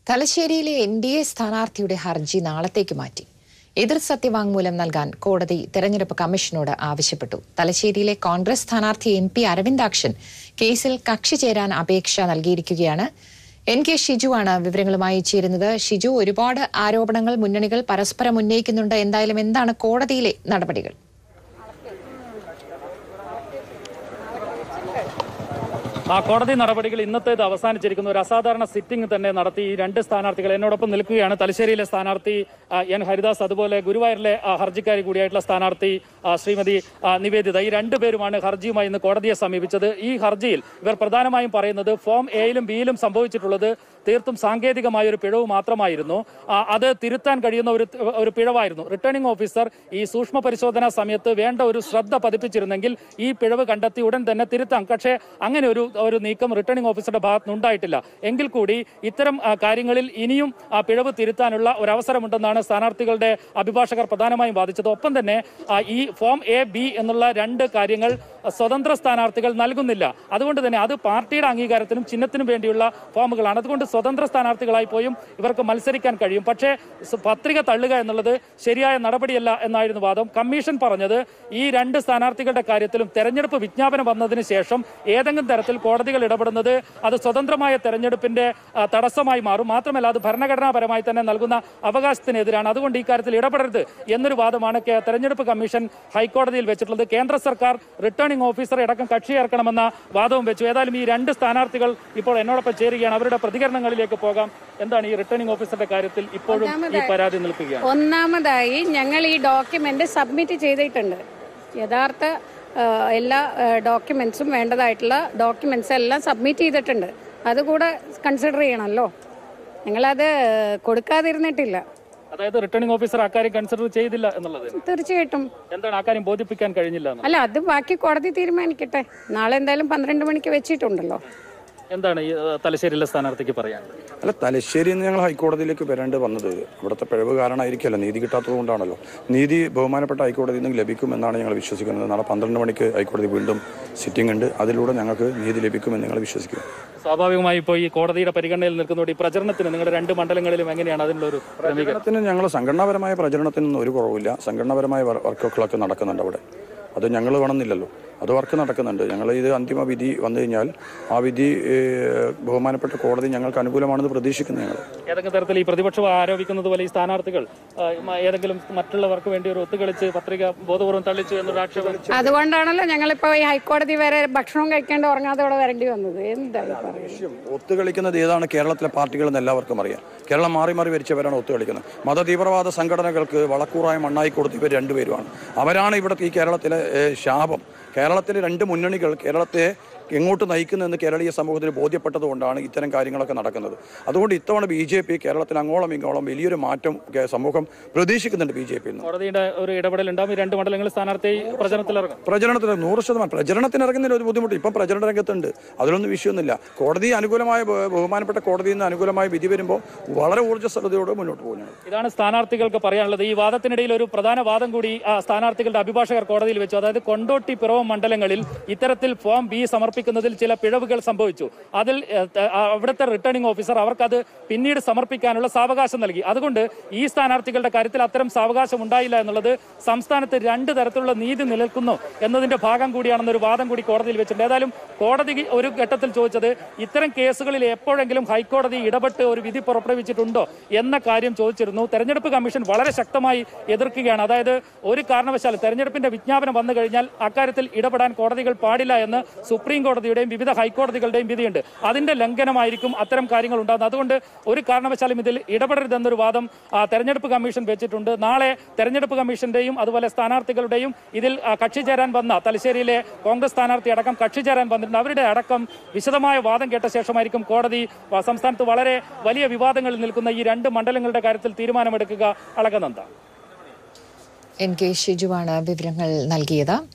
തലശ്ശേരിയിലെ N D A സ്ഥാനാർത്ഥിയുടെ ഹർജി നാളത്തേക്ക് മാറ്റി എതിർ സത്യവാങ്മൂലം നൽകാൻ കോടതി തെരഞ്ഞെടുപ്പ് കമ്മീഷനോട് ആവശ്യപ്പെട്ടു തലശ്ശേരിയിലെ കോൺഗ്രസ് സ്ഥാനാർത്ഥി എം പി അരവിന്ദാക്ഷൻ കേസിൽ കക്ഷി ചേരാൻ അപേക്ഷ നൽകിയിരിക്കുകയാണ് എൻ കെ ഷിജുവാണ് വിവരങ്ങളുമായി ചേരുന്നത് ഷിജു ഒരുപാട് ആരോപണങ്ങൾ മുന്നണികൾ പരസ്പരം ഉന്നയിക്കുന്നുണ്ട് എന്തായാലും എന്താണ് കോടതിയിലെ നടപടികൾ ആ കോടതി നടപടികൾ ഇന്നത്തേത് അവസാനിച്ചിരിക്കുന്ന ഒരു അസാധാരണ സിറ്റിംഗ് തന്നെ നടത്തി ഈ രണ്ട് സ്ഥാനാർത്ഥികൾ എന്നോടൊപ്പം നിൽക്കുകയാണ് തലശ്ശേരിയിലെ സ്ഥാനാർത്ഥി ആ, എൻ ഹരിദാസ് അതുപോലെ ഗുരുവായൂരിലെ ആ, ഹർജിക്കാരി കൂടിയായിട്ടുള്ള സ്ഥാനാർത്ഥി ആ, ശ്രീമതി ആ, നിവേദിത ഈ രണ്ടുപേരുമാണ് ഹർജിയുമായി ഇന്ന് കോടതിയെ സമീപിച്ചത് ഈ ഹർജിയിൽ ഇവർ പ്രധാനമായും പറയുന്നത് ഫോം എയിലും ബിയിലും സംഭവിച്ചിട്ടുള്ളത് തീർത്തും സാങ്കേതികമായ ഒരു പിഴവ് മാത്രമായിരുന്നു ആ, അത് തിരുത്താൻ കഴിയുന്ന ഒരു ഒരു പിഴവായിരുന്നു റിട്ടേണിംഗ് ഓഫീസർ ഈ സൂക്ഷ്മ പരിശോധനാ സമയത്ത് വേണ്ട ഒരു ശ്രദ്ധ പതിപ്പിച്ചിരുന്നെങ്കിൽ ഈ പിഴവ് കണ്ടെത്തി ഉടൻ തന്നെ തിരുത്താം പക്ഷേ അങ്ങനെ ഒരു ഒരു നീക്കം റിട്ടേണിംഗ് ഓഫീസറുടെ ഭാഗത്ത് നിന്നുണ്ടായിട്ടില്ല എങ്കിൽ കൂടി ഇത്തരം ആ, കാര്യങ്ങളിൽ ഇനിയും ആ പിഴവ് തിരുത്താനുള്ള ഒരു അവസരമുണ്ടെന്നാണ് സ്ഥാനാർത്ഥികളുടെ അഭിഭാഷകർ പ്രധാനമായും വാദിച്ചത് ഒപ്പം തന്നെ ആ, ഈ ഫോം എ ബി എന്നുള്ള രണ്ട് കാര്യങ്ങൾ സ്വതന്ത്ര സ്ഥാനാർത്ഥികൾ നൽകുന്നില്ല അതുകൊണ്ട് തന്നെ അത് പാർട്ടിയുടെ അംഗീകാരത്തിനും ചിഹ്നത്തിനും വേണ്ടിയുള്ള ഫോമുകളാണ് അതുകൊണ്ട് സ്വതന്ത്ര സ്ഥാനാർത്ഥികളായി പോയും ഇവർക്ക് മത്സരിക്കാൻ കഴിയും പക്ഷേ സ് പത്രിക തള്ളുക എന്നുള്ളത് ശരിയായ നടപടിയല്ല എന്നായിരുന്നു വാദം കമ്മീഷൻ പറഞ്ഞത് ഈ രണ്ട് സ്ഥാനാർത്ഥികളുടെ കാര്യത്തിലും തെരഞ്ഞെടുപ്പ് വിജ്ഞാപനം വന്നതിന് ശേഷം ഏതെങ്കിലും തരത്തിൽ കോടതികൾ ഇടപെടുന്നത് അത് സ്വതന്ത്രമായ തെരഞ്ഞെടുപ്പിന്റെ ആ, തടസ്സമായി മാറും മാത്രമല്ല അത് ഭരണഘടനാപരമായി തന്നെ നൽകുന്ന അവകാശത്തിനെതിരാണ് അതുകൊണ്ട് ഈ കാര്യത്തിൽ ഇടപെടരുത് എന്നൊരു വാദമാണ് കേ- തെരഞ്ഞെടുപ്പ് കമ്മീഷൻ ഹൈക്കോടതിയിൽ വെച്ചിട്ടുള്ളത് കേന്ദ്ര സർക്കാർ റിട്ടേണിംഗ് ഓഫീസറെ അടക്കം കക്ഷി ചേർക്കണമെന്ന വാദവും വെച്ചു ഏതായാലും ഈ രണ്ട് സ്ഥാനാർത്ഥികൾ ഇപ്പോൾ എന്നോടൊപ്പം ചേരുകയാണ് അവരുടെ പ്രതികരണങ്ങളിലേക്ക് പോകാം എന്താണ് ഈ റിട്ടേണിംഗ് ഓഫീസറുടെ കാര്യത്തിൽ ഇപ്പോഴും ഈ പരാതി നിൽക്കുകയാണ് ഒന്നാമതായി ഞങ്ങൾ ഈ ഡോക്യുമെന്റ് സബ്മിറ്റ് ചെയ്തിട്ടുണ്ട് യഥാർത്ഥ ആ, എല്ലാ ഡോക്യുമെന്റ്സും വേണ്ടതായിട്ടുള്ള ഡോക്യുമെന്റ്സ് എല്ലാം സബ്മിറ്റ് ചെയ്തിട്ടുണ്ട് അതുകൂടെ കൺസിഡർ ചെയ്യണമല്ലോ ഞങ്ങളത് കൊടുക്കാതിരുന്നിട്ടില്ല അതായത് റിട്ടേണിംഗ് ഓഫീസർ അക്കാര്യം കൺസിഡർ ചെയ്തില്ല എന്നുള്ളത് തീർച്ചയായിട്ടും എന്താണ് അക്കാര്യം ബോധിപ്പിക്കാൻ കഴിഞ്ഞില്ല എന്ന് അല്ല അത് ബാക്കി കോടതി തീരുമാനിക്കട്ടെ നാളെ എന്തായാലും പന്ത്രണ്ട് മണിക്ക് വെച്ചിട്ടുണ്ടല്ലോ എന്താണ് ഈ ഏഹ്, തലശ്ശേരിയിലെ സ്ഥാനാർത്ഥിക്ക് പറയാനുള്ളത് അല്ല തലശ്ശേരിയിൽ നിന്ന് ഞങ്ങൾ ഹൈക്കോടതിയിലേക്ക് വരേണ്ടി വന്നത് അവിടുത്തെ പിഴവ് കാരണമായിരിക്കുമല്ലോ നീതി കിട്ടാത്തത് കൊണ്ടാണല്ലോ നീതി ബഹുമാനപ്പെട്ട ഹൈക്കോടതിയിൽ നിന്ന് ലഭിക്കുമെന്നാണ് ഞങ്ങൾ വിശ്വസിക്കുന്നത് നാളെ പന്ത്രണ്ട് മണിക്ക് ഹൈക്കോടതി വീണ്ടും സിറ്റിംഗ് ഉണ്ട് അതിലൂടെ ഞങ്ങൾക്ക് നീതി ലഭിക്കുമെന്ന് ഞങ്ങൾ വിശ്വസിക്കുന്നു സ്വാഭാവികമായി ഇപ്പോൾ ഈ കോടതിയുടെ പരിഗണനയിൽ നിൽക്കുന്നതുകൊണ്ട് ഈ പ്രചരണത്തിന് നിങ്ങളുടെ രണ്ട് മണ്ഡലങ്ങളിലും എങ്ങനെയാണ് അതിനുള്ള ഒരു ക്രമീകരണം പ്രചരണത്തിന് ഞങ്ങൾ സംഘടനാപരമായ പ്രചരണത്തിനൊന്നും ഒരു കുറവില്ല സംഘടനാപരമായ വർ- വർക്കുകളൊക്കെ നടക്കുന്നുണ്ട് അവിടെ അത് ഞങ്ങൾ വേണമെന്നില്ലല്ലോ അത് വർക്ക് നടക്കുന്നുണ്ട് ഞങ്ങൾ ഇത് അന്തിമ വിധി വന്നു കഴിഞ്ഞാൽ ആ വിധി ഏഹ്, ബഹുമാനപ്പെട്ട കോടതി ഞങ്ങൾക്ക് അനുകൂലമാണെന്ന് പ്രതീക്ഷിക്കുന്നു ഞങ്ങൾ ഏതെങ്കിലും തരത്തിൽ ഈ പ്രതിപക്ഷം ആരോപിക്കുന്നത് പോലെ ഈ സ്ഥാനാർത്ഥികൾ ആ, മ- ഏതെങ്കിലും മറ്റുള്ളവർക്ക് വേണ്ടി ഒരു ഒത്തുകളിച്ച് പത്രിക ബോധപൂർവ്വം തള്ളിച്ചു എന്നൊരു ആക്ഷേപം അതുകൊണ്ടാണല്ലോ ഞങ്ങളിപ്പോ ഈ ഹൈക്കോടതി വരെ ഭക്ഷണം കഴിക്കാണ്ട് ഉറങ്ങാതെ ഇവിടെ വരേണ്ടി വന്നത് എന്തായി പറയുന്നത് ലക്ഷ്യം ഒത്തുകളിക്കുന്നത് ഏതാണ് കേരളത്തിലെ പാർട്ടികളെന്ന് എല്ലാവർക്കും അറിയാം കേരളം മാറി മാറി ഭരിച്ചവരാണ് ഒത്തുകളിക്കുന്നത് മതതീവ്രവാദ സംഘടനകൾക്ക് വളക്കൂറായ മണ്ണായി കൊടുത്ത ഇവർ രണ്ടുപേരുമാണ് അവരാണ് ഇവിടുത്തെ ഈ കേരളത്തിലെ ഏഹ്, ശാപം കേരളത്തിലെ രണ്ട് മുന്നണികൾ കേരളത്തെ എങ്ങോട്ട് നയിക്കുന്നതെന്ന് കേരളീയ സമൂഹത്തിന് ബോധ്യപ്പെട്ടതുകൊണ്ടാണ് ഇത്തരം കാര്യങ്ങളൊക്കെ നടക്കുന്നത് അതുകൊണ്ട് ഇത്തവണ ബി ജെ പി കേരളത്തിൽ അങ്ങോളം ഇങ്ങോളം വലിയൊരു മാറ്റം കേ- സമൂഹം പ്രതീക്ഷിക്കുന്നുണ്ട് ബി ജെ പിയിൽ നിന്ന് കോടതിയുടെ ഒരു ഇടപെടൽ ഉണ്ടാവും ഈ രണ്ട് മണ്ഡലങ്ങളിൽ സ്ഥാനാർത്ഥി പ്രചരണത്തിലിറങ്ങും പ്രചരണത്തിന് നൂറ് ശതമാനം പ്രചരണത്തിന് ഇറങ്ങുന്നതിന് ഒരു ബുദ്ധിമുട്ട് ഇപ്പം പ്രചരണ രംഗത്തുണ്ട് അതിലൊന്നും വിഷയമൊന്നുമില്ല കോടതി അനുകൂലമായ ബഹു- ബഹുമാനപ്പെട്ട കോടതിയിൽ നിന്ന് അനുകൂലമായ വിധി വരുമ്പോൾ വളരെ ഊർജ്ജസ്വലതയോടെ മുന്നോട്ട് പോകും ഞങ്ങൾ ഇതാണ് സ്ഥാനാർത്ഥികൾക്ക് പറയാനുള്ളത് ഈ വാദത്തിനിടയിൽ ഒരു പ്രധാന വാദം കൂടി ആ, സ്ഥാനാർത്ഥികളുടെ അഭിഭാഷകർ കോടതിയിൽ വെച്ചു അതായത് കൊണ്ടോട്ടി പിറവം മണ്ഡലങ്ങളിൽ ഇത്തരത്തിൽ ഫോം ബി സമർപ്പിക്കുന്നതിൽ ചില പിഴവുകൾ സംഭവിച്ചു അതിൽ ഏ, ത- ആ, അവിടുത്തെ റിട്ടേണിംഗ് ഓഫീസർ അവർക്കത് പിന്നീട് സമർപ്പിക്കാനുള്ള സാവകാശം നൽകി അതുകൊണ്ട് ഈ സ്ഥാനാർത്ഥികളുടെ കാര്യത്തിൽ അത്തരം സാവകാശം ഉണ്ടായില്ല എന്നുള്ളത് സംസ്ഥാനത്ത് രണ്ട് തരത്തിലുള്ള നീതി നിലനിൽക്കുന്നു എന്നതിന്റെ ഭാഗം കൂടിയാണെന്നൊരു വാദം കൂടി കോടതിയിൽ വെച്ചിട്ടുണ്ട് ഏതായാലും കോടതി ഒരു ഘട്ടത്തിൽ ചോദിച്ചത് ഇത്തരം കേസുകളിൽ എപ്പോഴെങ്കിലും ഹൈക്കോടതി ഇടപെട്ട് ഒരു വിധി പുറപ്പെടുവിച്ചിട്ടുണ്ടോ എന്ന കാര്യം ചോദിച്ചിരുന്നു തെരഞ്ഞെടുപ്പ് കമ്മീഷൻ വളരെ ശക്തമായി എതിർക്കുകയാണ് അതായത് ഒരു കാരണവശാലും തെരഞ്ഞെടുപ്പിന്റെ വിജ്ഞാപനം വന്നു കഴിഞ്ഞാൽ അക്കാര്യത്തിൽ ഇടപെടാൻ കോടതികൾ പാടില്ല എന്ന് സുപ്രീം കോടതിയുടെയും വിവിധ ഹൈക്കോടതികളുടെയും വിധിയുണ്ട് അതിന്റെ ലംഘനമായിരിക്കും അത്തരം കാര്യങ്ങൾ ഉണ്ടാകുന്നത് അതുകൊണ്ട് ഒരു കാരണവശാലും ഇതിൽ ഇടപെടരുതെന്നൊരു വാദം ആ, തെരഞ്ഞെടുപ്പ് കമ്മീഷൻ വെച്ചിട്ടുണ്ട് നാളെ തെരഞ്ഞെടുപ്പ് കമ്മീഷന്റെയും അതുപോലെ സ്ഥാനാർത്ഥികളുടെയും ഇതിൽ ആ, കക്ഷി ചേരാൻ വന്ന തലശ്ശേരിയിലെ കോൺഗ്രസ് സ്ഥാനാർത്ഥി അടക്കം കക്ഷി ചേരാൻ വന്നിട്ടുണ്ട് അവരുടെ അടക്കം വിശദമായ വാദം കേട്ട ശേഷമായിരിക്കും കോടതി ആ, സംസ്ഥാനത്ത് വളരെ വലിയ വിവാദങ്ങളിൽ നിൽക്കുന്ന ഈ രണ്ട് മണ്ഡലങ്ങളുടെ കാര്യത്തിൽ തീരുമാനമെടുക്കുക അളകനന്ദ എൻ കെ ഷിജുവാണ് വിവരങ്ങൾ നൽകിയത്